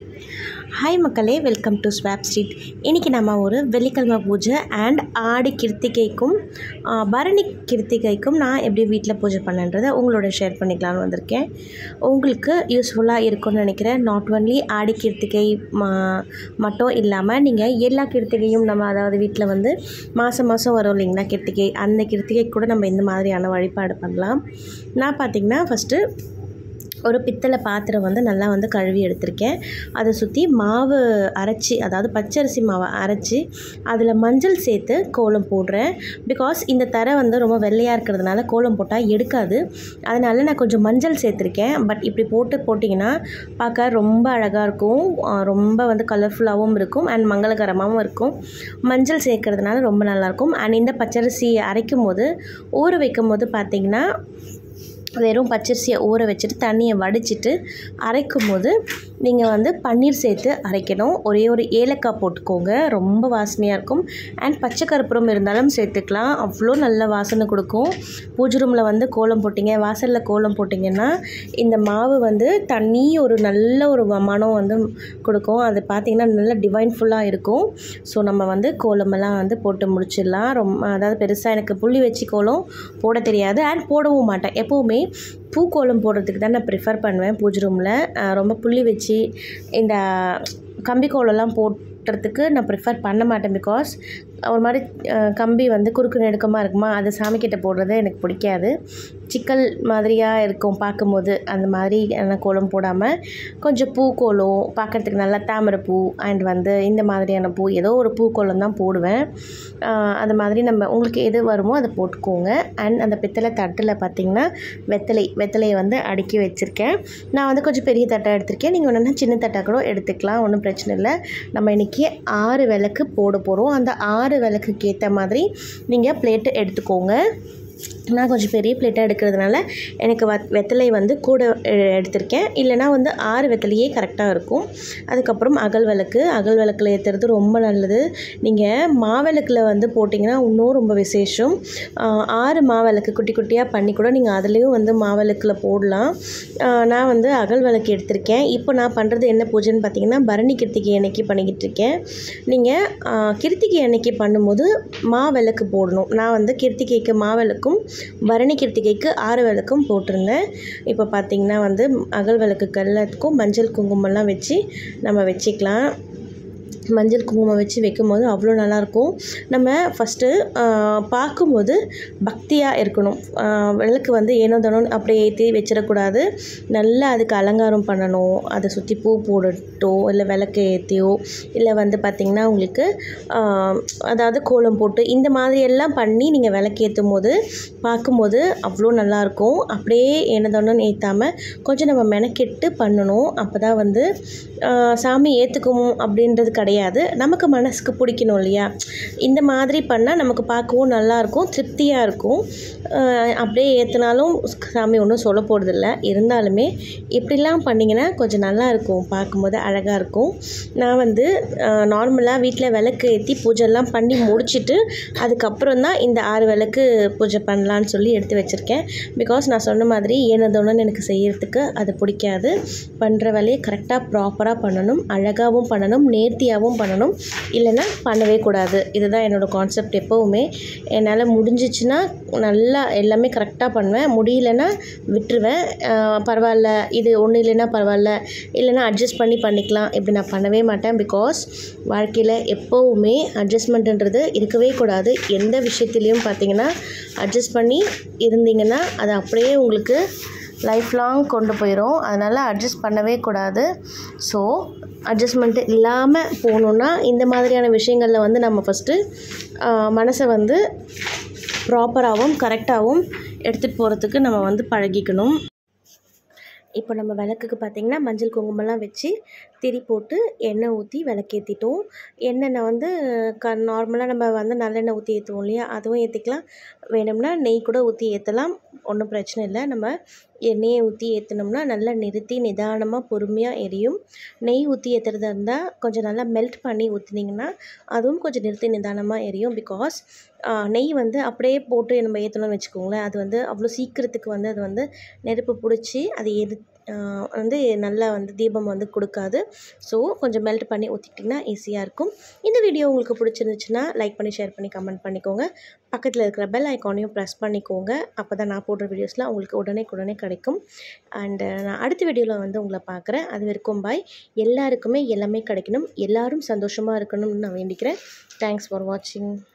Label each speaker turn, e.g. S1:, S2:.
S1: hi மக்களே welcome to swap street இன்றைக்கி நம்ம ஒரு வெள்ளிக்கிழமை பூஜை அண்ட் ஆடி கிருத்திகைக்கும் ஆ, பரணி கிருத்திகைக்கும் நான் எப்படி வீட்டில் பூஜை பண்ணன்றதை உங்களோட ஷேர் பண்ணிக்கலாம்னு வந்திருக்கேன் உங்களுக்கு யூஸ்ஃபுல்லாக இருக்கும்னு நினைக்கிறேன் நாட் ஒன்லி ஆடி கிருத்திகை ம- மட்டும் இல்லாமல் நீங்கள் எல்லா கிருத்திகையும் நம்ம அதாவது வீட்டில் வந்து மாதம் மாதம் வரும் இல்லைங்களா கிருத்திகை அந்த கிருத்திகை கூட நம்ம இந்த மாதிரியான வழிபாடு பண்ணலாம் நான் பார்த்திங்கன்னா ஃபஸ்ட்டு ஒரு பித்தளை பாத்திரம் வந்து நல்லா வந்து கழுவி எடுத்திருக்கேன் அதை சுற்றி மாவு அரைச்சி அதாவது பச்சரிசி மாவை அரைச்சி அதில் மஞ்சள் சேர்த்து கோலம் போடுறேன் பிகாஸ் இந்த தரை வந்து ரொம்ப வெள்ளையாக இருக்கிறதுனால கோலம் போட்டால் எடுக்காது அதனால நான் கொஞ்சம் மஞ்சள் சேர்த்துருக்கேன் பட் இப்படி போட்டு போட்டிங்கன்னா பார்க்க ரொம்ப அழகாக இருக்கும் ஆஹ் ரொம்ப வந்து கலர்ஃபுல்லாகவும் இருக்கும் அண்ட் மங்களகரமாகவும் இருக்கும் மஞ்சள் சேர்க்கறதுனால ரொம்ப நல்லாயிருக்கும் அண்ட் இந்த பச்சரிசி அரைக்கும் போது ஊற வைக்கும் போது பார்த்திங்கன்னா வெறும் பச்சரிசியை ஊற வச்சுட்டு தண்ணியை வடிச்சிட்டு அரைக்கும் போது நீங்கள் வந்து பன்னீர் சேர்த்து அரைக்கணும் ஒரே ஒரு ஏலக்காய் போட்டுக்கோங்க ரொம்ப வாசனையாக இருக்கும் அண்ட் பச்சை கற்பூரம் இருந்தாலும் சேர்த்துக்கலாம் அவ்வளோ நல்ல வாசனை கொடுக்கும் பூஜை ரூமில் வந்து கோலம் போட்டிங்க வாசலில் கோலம் போட்டிங்கன்னா இந்த மாவு வந்து தண்ணி ஒரு நல்ல ஒரு வ- மனம் வந்து கொடுக்கும் அது பார்த்திங்கன்னா நல்ல டிவைன் ஃபுல்லாக இருக்கும் ஸோ நம்ம வந்து கோலமெல்லாம் வந்து போட்டு முடிச்சிடலாம் ரொம்ப அதாவது பெருசாக எனக்கு புள்ளி வச்சு கோலம் போட தெரியாது அண்ட் போடவும் மாட்டேன் எப்போவுமே பூக்கோலம் போடுறதுக்கு தான் நான் ப்ரிஃபர் பண்ணுவேன் பூஜை ரூமில் ரொம்ப புள்ளி வச்சு இந்த கம்பி கோலம்லாம் போட்டுறதுக்கு நான் ப்ரிஃபர் பண்ண மாட்டேன் பிகாஸ் ஒரு மாதிரி அஹ், கம்பி வந்து குறுக்கு நெடுக்கமாக இருக்குமா அது சாமிக்கிட்ட போடுறது எனக்கு பிடிக்காது சிக்கல் மாதிரியாக இருக்கும் பார்க்கும்போது அந்த மாதிரி நான் கோலம் போடாமல் கொஞ்சம் பூக்கோலம் பார்க்குறதுக்கு நல்லா தாமரை பூ அண்ட் வந்து இந்த மாதிரியான பூ ஏதோ ஒரு பூக்கோலம் தான் போடுவேன் ஆஹ் அது மாதிரி நம்ம உங்களுக்கு எது வருமோ அதை போட்டுக்கோங்க அண்ட் அந்த பித்தளை தட்டில் பார்த்தீங்கன்னா வெத்தலை வெத்தலையை வந்து அடுக்கி வச்சுருக்கேன் நான் வந்து கொஞ்சம் பெரிய தட்டாக எடுத்திருக்கேன் நீங்கள் ஒன்றுனா சின்ன தட்டாக கூட எடுத்துக்கலாம் ஒன்றும் பிரச்சனை இல்லை நம்ம இன்றைக்கி ஆறு விளக்கு போட போகிறோம் அந்த ஆறு விளக்குக்கு ஏற்ற மாதிரி நீங்கள் பிளேட்டு எடுத்துக்கோங்க நான் கொஞ்சம் பெரிய பிளேட்டாக எடுக்கிறதுனால எனக்கு வ வெத்தலை வந்து கூட எ- எடுத்திருக்கேன் இல்லைனா வந்து ஆறு வெத்தலையே கரெக்டாக இருக்கும் அதுக்கப்புறம் அகல் விளக்கு அகல் விளக்கில் ஏற்றுறது ரொம்ப நல்லது நீங்கள் மாவிளக்கில் வந்து போட்டிங்கன்னா இன்னும் ரொம்ப விசேஷம் ஆஹ் ஆறு மாவிளக்கு குட்டி குட்டியாக பண்ணி கூட நீங்கள் அதுலேயும் வந்து மாவிளக்கில் போடலாம் ஆஹ் நான் வந்து அகல் விளக்கு எடுத்திருக்கேன் இப்போ நான் பண்ணுறது என்ன பூஜைன்னு பார்த்தீங்கன்னா பரணி கிருத்திகை அன்னைக்கு பண்ணிக்கிட்டு இருக்கேன் நீங்கள் கிருத்திகை அன்னைக்கு பண்ணும்போது மாவிளக்கு போடணும் நான் வந்து கிருத்திகைக்கு மாவிளக்கும் பரணி கிருத்திகைக்கு ஆறு விளக்கும் போட்டிருந்தேன் இப்போ பார்த்தீங்கன்னா வந்து அகல் விளக்கு எல்லாத்துக்கும் மஞ்சள் குங்குமம்லாம் வச்சு நம்ம வச்சுக்கலாம் மஞ்சள் குங்குமம் வச்சு வைக்கும்போது அவ்வளோ நல்லாயிருக்கும் நம்ம ஃபஸ்ட்டு பார்க்கும்போது பக்தியாக இருக்கணும் ஆஹ் விளக்கு வந்து ஏனோ தானோ அப்படியே ஏற்றி வச்சிடக்கூடாது நல்லா அதுக்கு அலங்காரம் பண்ணணும் அதை சுற்றி பூ போடட்டோ இல்லை விளக்கு ஏற்றியோ இல்லை வந்து பார்த்திங்கன்னா உங்களுக்கு ஆஹ் அதாவது கோலம் போட்டு இந்த மாதிரி எல்லாம் பண்ணி நீங்கள் விளக்கு ஏற்றும் போது பார்க்கும்போது அவ்வளோ நல்லாயிருக்கும் அப்படியே ஏனதானோன்னு ஏற்றாமல் கொஞ்சம் நம்ம மெனக்கெட்டு பண்ணணும் அப்போ தான் வந்து ஆஹ் சாமி ஏற்றுக்கும் அப்படின்றது கிடையாது நமக்கு மனசுக்கு பிடிக்கணும் இல்லையா இந்த மாதிரி பண்ணால் நமக்கு பார்க்கவும் நல்லாயிருக்கும் திருப்தியாக இருக்கும் ஆஹ் அப்படியே ஏற்றினாலும் சாமி ஒன்றும் சொல்ல போகிறதில்ல இருந்தாலுமே இப்படிலாம் பண்ணிங்கன்னா கொஞ்சம் நல்லா இருக்கும் பார்க்கும்போது அழகாக இருக்கும் நான் வந்து நார்மலாக வீட்டில் விளக்கு ஏற்றி பூஜைலாம் பண்ணி முடிச்சிட்டு அதுக்கப்புறம் தான் இந்த ஆறு விளக்கு பூஜை பண்ணலான்னு சொல்லி எடுத்து வச்சுருக்கேன் பிகாஸ் நான் சொன்ன மாதிரி ஏனதோன்னு எனக்கு செய்யறதுக்கு அது பிடிக்காது பண்ணுற வேலையை கரெக்டாக ப்ராப்பராக பண்ணணும் அழகாகவும் பண்ணணும் நேர்த்தியாகவும் பண்ணணும் இல்லைன்னா பண்ணவே கூடாது இதுதான் என்னோடய கான்செப்ட் எப்போவுமே என்னால் முடிஞ்சிச்சுன்னா நல்லா எல்லாமே கரெக்டாக பண்ணுவேன் முடியலன்னா விட்டுருவேன் ஆஹ் பரவாயில்ல இது ஒன்றும் இல்லைன்னா பரவாயில்ல இல்லைன்னா அட்ஜஸ்ட் பண்ணி பண்ணிக்கலாம் இப்படி நான் பண்ணவே மாட்டேன் பிகாஸ் வாழ்க்கையில் எப்போவுமே அட்ஜஸ்ட்மெண்ட்டுன்றது இருக்கவே கூடாது எந்த விஷயத்துலேயும் பார்த்தீங்கன்னா அட்ஜஸ்ட் பண்ணி இருந்தீங்கன்னா அது அப்படியே உங்களுக்கு லைஃப் லாங் கொண்டு போயிடும் அதனால் அட்ஜஸ்ட் பண்ணவே கூடாது ஸோ அட்ஜஸ்ட்மெண்ட்டு இல்லாமல் போகணுன்னா இந்த மாதிரியான விஷயங்களில் வந்து நம்ம ஃபஸ்ட்டு மனசை வந்து ப்ராப்பராகவும் கரெக்டாகவும் எடுத்துகிட்டு போகிறதுக்கு நம்ம வந்து பழகிக்கணும் இப்போ நம்ம விளக்குக்கு பார்த்திங்கன்னா மஞ்சள் குங்குமம்லாம் வச்சு திரி போட்டு எண்ணெய் ஊற்றி விளக்கேற்றிட்டோம் எண்ணெய் நான் வந்து க நார்மலாக நம்ம வந்து நல்லெண்ணெய் ஊற்றி ஏற்றுவோம் இல்லையா அதுவும் ஏற்றிக்கலாம் வேணும்னா நெய் கூட ஊற்றி ஏற்றலாம் ஒன்றும் பிரச்சனை இல்லை நம்ம எண்ணெயை ஊற்றி ஏற்றினோம்னா நல்லா நிறுத்தி நிதானமாக பொறுமையாக எரியும் நெய் ஊற்றி ஏற்றுறதா இருந்தால் கொஞ்சம் நல்லா மெல்ட் பண்ணி ஊற்றுனீங்கன்னா அதுவும் கொஞ்சம் நிறுத்தி நிதானமாக எரியும் பிகாஸ் நெய் வந்து அப்படியே போட்டு நம்ம ஏற்றணும்னு வச்சுக்கோங்களேன் அது வந்து அவ்வளோ சீக்கிரத்துக்கு வந்து அது வந்து நெருப்பு பிடிச்சி அது எரி ஆஹ் வந்து நல்லா வந்து தீபம் வந்து கொடுக்காது ஸோ கொஞ்சம் மெல்ட் பண்ணி ஊற்றிக்கிட்டிங்கன்னா ஈஸியாக இருக்கும் இந்த வீடியோ உங்களுக்கு பிடிச்சிருந்துச்சுன்னா லைக் பண்ணி ஷேர் பண்ணி கமெண்ட் பண்ணிக்கோங்க பக்கத்தில் இருக்கிற பெல் ஐக்கானையும் ப்ரெஸ் பண்ணிக்கோங்க அப்போ தான் நான் போடுற வீடியோஸ்லாம் உங்களுக்கு உடனே உடனே கிடைக்கும் அண்டு நான் அடுத்த வீடியோவில் வந்து உங்களை பார்க்குறேன் அது வரைக்கும் பாய் எல்லாருக்குமே எல்லாமே கிடைக்கணும் எல்லாரும் சந்தோஷமாக இருக்கணும்னு நான் வேண்டிக்கிறேன் தேங்க்ஸ் ஃபார் வாட்சிங்